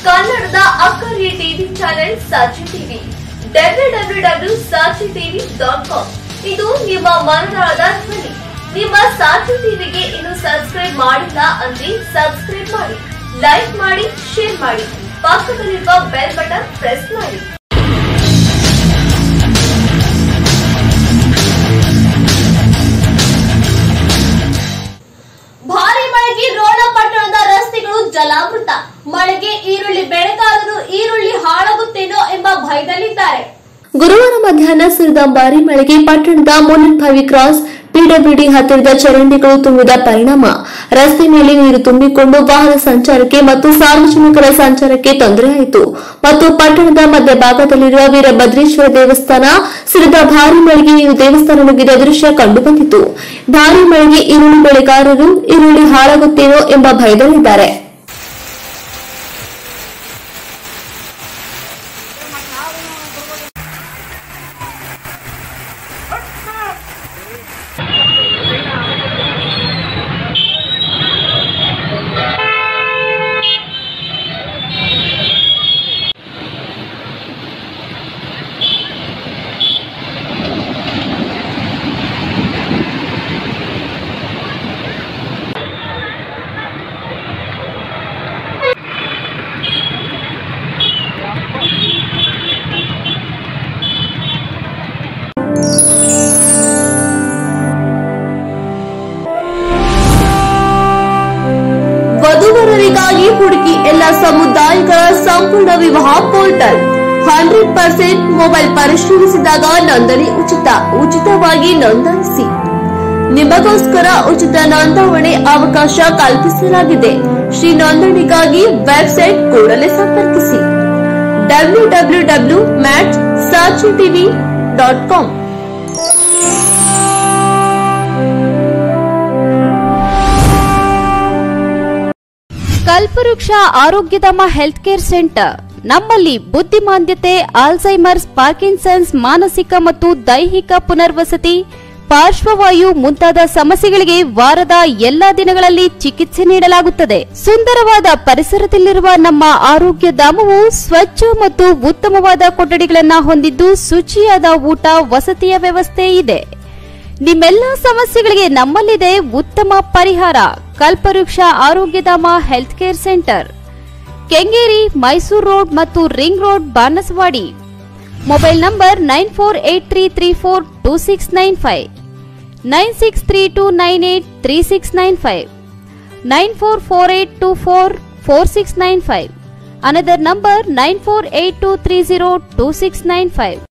ಕನ್ನಡದ ಅಕ್ಕರಿಯ TV channel Sakshi TV W W W Sakshi TV dot com ಇದು ನಿಮ್ಮ ಮನದಾಳದ ಧ್ವನಿ ನಿಮ್ಮ ಸಾಕ್ಷಿ ಟಿವಿಗೆ ಇನ್ನು ಸಬ್ಸ್ಕ್ರೈಬ್ ಮಾಡಿಲ್ಲ ಅಂದ್ರೆ ಸಬ್ಸ್ಕ್ರೈಬ್ ಮಾಡಿ ಲೈಕ್ ಮಾಡಿ ಶೇರ್ ಮಾಡಿ ಪಕ್ಕದಲ್ಲಿರುವ ಬೆಲ್ ಬಟನ್ ಪ್ರೆಸ್ ಮಾಡಿ ಭಾರಿ ಮಳೆಗೆ ರೋಣ ಪಟ್ಟಣದ ರಸ್ತೆಗಳು ಜಲಾವೃತ ಮಳೆಗೆ ಈರುಳ್ಳಿ ಬೆಳೆಗಾರರು ಈರುಳ್ಳಿ ಹಾಳಾಗುತ್ತೇನೋ ಎಂಬ ಭಯದಲ್ಲಿದ್ದಾರೆ ಗುರುವಾರ ಮಧ್ಯಾಹ್ನ ಸುರಿದ ಭಾರಿ ಮಳೆಗೆ ಪಟ್ಟಣದ ಮುನ್ನನ್ಭಾವಿ ಕ್ರಾಸ್ ಪಿಡಬ್ಲ್ಯೂಡಿ ಹತ್ತಿರದ ಚರಂಡಿಗಳು ತುಂಬಿದ ಪರಿಣಾಮ ರಸ್ತೆ ಮೇಲೆ ನೀರು ತುಂಬಿಕೊಂಡು ವಾಹನ ಸಂಚಾರಕ್ಕೆ ಮತ್ತು ಸಾರ್ವಜನಿಕರ ಸಂಚಾರಕ್ಕೆ ತೊಂದರೆಯಾಯಿತು ಮತ್ತು ಪಟ್ಟಣದ ಮಧ್ಯಭಾಗದಲ್ಲಿರುವ ವೀರಭದ್ರೇಶ್ವರ ದೇವಸ್ಥಾನ ಸುರಿದ ಭಾರಿ ಮಳೆಗೆ ನೀರು ದೇವಸ್ಥಾನ ನುಗ್ಗಿದ ದೃಶ್ಯ ಕಂಡುಬಂದಿತು ಭಾರಿ ಮಳೆಗೆ ಈರುಳ್ಳಿ ಬೆಳೆಗಾರರು ಈರುಳ್ಳಿ ಹಾಳಾಗುತ್ತೇನೋ ಎಂಬ ಭಯದಲ್ಲಿದ್ದಾರೆ ವಧುವರರಿಗಾಗಿ ಹುಡುಕಿ ಎಲ್ಲ ಸಮುದಾಯಗಳ ಸಂಪೂರ್ಣ ವಿವಾಹ ಪೋರ್ಟಲ್ ಹಂಡ್ರೆಡ್ ಪರ್ಸೆಂಟ್ ಮೊಬೈಲ್ ಪರಿಶೀಲಿಸಿದಾಗ ನೋಂದಣಿ ಉಚಿತ ಉಚಿತವಾಗಿ ನೋಂದಾಯಿಸಿ ನಿಮಗೋಸ್ಕರ ಉಚಿತ ನೋಂದಾವಣೆ ಅವಕಾಶ ಕಲ್ಪಿಸಲಾಗಿದೆ ಶ್ರೀ ನೋಂದಣಿಗಾಗಿ ವೆಬ್ಸೈಟ್ ಕೂಡಲೇ ಸಂಪರ್ಕಿಸಿ ಡಬ್ಲ್ಯೂ ಡಬ್ಲ್ಯೂ ಡಬ್ಲ್ಯೂ ಮ್ಯಾಚ್ ಸಾಚಿ TV dot com Kalpavriksha Arogyadhama health care centre ನಮ್ಮಲ್ಲಿ ಬುದ್ಧಿಮಾಂದ್ಯತೆ ಆಲ್ಝೈಮರ್ಸ್ ಪಾರ್ಕಿನ್ಸನ್ಸ್ ಮಾನಸಿಕ ಮತ್ತು ದೈಹಿಕ ಪುನರ್ವಸತಿ ಪಾರ್ಶ್ವವಾಯು ಮುಂತಾದ ಸಮಸ್ಯೆಗಳಿಗೆ ವಾರದ ಎಲ್ಲಾ ದಿನಗಳಲ್ಲಿ ಚಿಕಿತ್ಸೆ ನೀಡಲಾಗುತ್ತದೆ ಸುಂದರವಾದ ಪರಿಸರದಲ್ಲಿರುವ ನಮ್ಮ ಆರೋಗ್ಯ ಧಾಮವು ಸ್ವಚ್ಛ ಮತ್ತು ಉತ್ತಮವಾದ ಕೊಠಡಿಗಳನ್ನು ಹೊಂದಿದ್ದು ಶುಚಿಯಾದ ಊಟ ವಸತಿಯ ವ್ಯವಸ್ಥೆ ಇದೆ ನಿಮ್ಮೆಲ್ಲ ಸಮಸ್ಯೆಗಳಿಗೆ ನಮ್ಮಲ್ಲಿದೆ ಉತ್ತಮ ಪರಿಹಾರ Kalpavriksha Arogyadhama health care centre Kengeri Mysore road ಮತ್ತು ring road Banaswadi mobile number nine four eight three three four two six nine five nine six three two nine eight three six nine five nine four four eight two four four six nine five another number nine four eight two three zero two six nine five